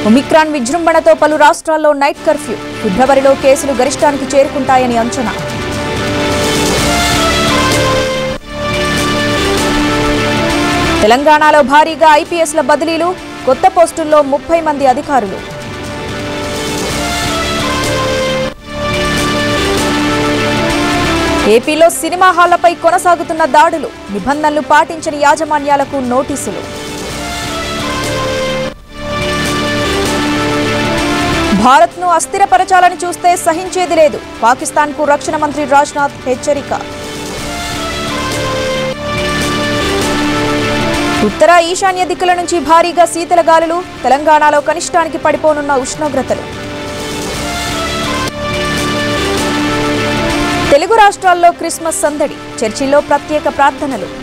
Omicron విజృంభణతో పలు రాష్ట్రాల్లో night curfew ఫిబ్రవరిలో కేసులు గరిష్టానికి చేరుకుంటాయని అంచనా తెలంగాణలో భారీగా ఐపీఎస్ల బదిలీలు కొత్త పోస్టుల్లో ముప్పై మంది అధికారులు ఏపీలో సినిమా హాళ్లపై కొనసాగుతున్న దాడులు నిబంధనలు పాటించని యాజమాన్యాలకు నోటీసులు భారత్ను అస్థిరపరచాలని చూస్తే సహించేది లేదు పాకిస్తాన్కు రక్షణ మంత్రి రాజ్నాథ్ హెచ్చరిక ఉత్తర ఈశాన్య దిక్కుల నుంచి భారీగా శీతల గాలులు తెలంగాణలో కనిష్టానికి పడిపోనున్న ఉష్ణోగ్రతలు తెలుగు రాష్ట్రాల్లో క్రిస్మస్ సందడి చర్చిల్లో ప్రత్యేక ప్రార్థనలు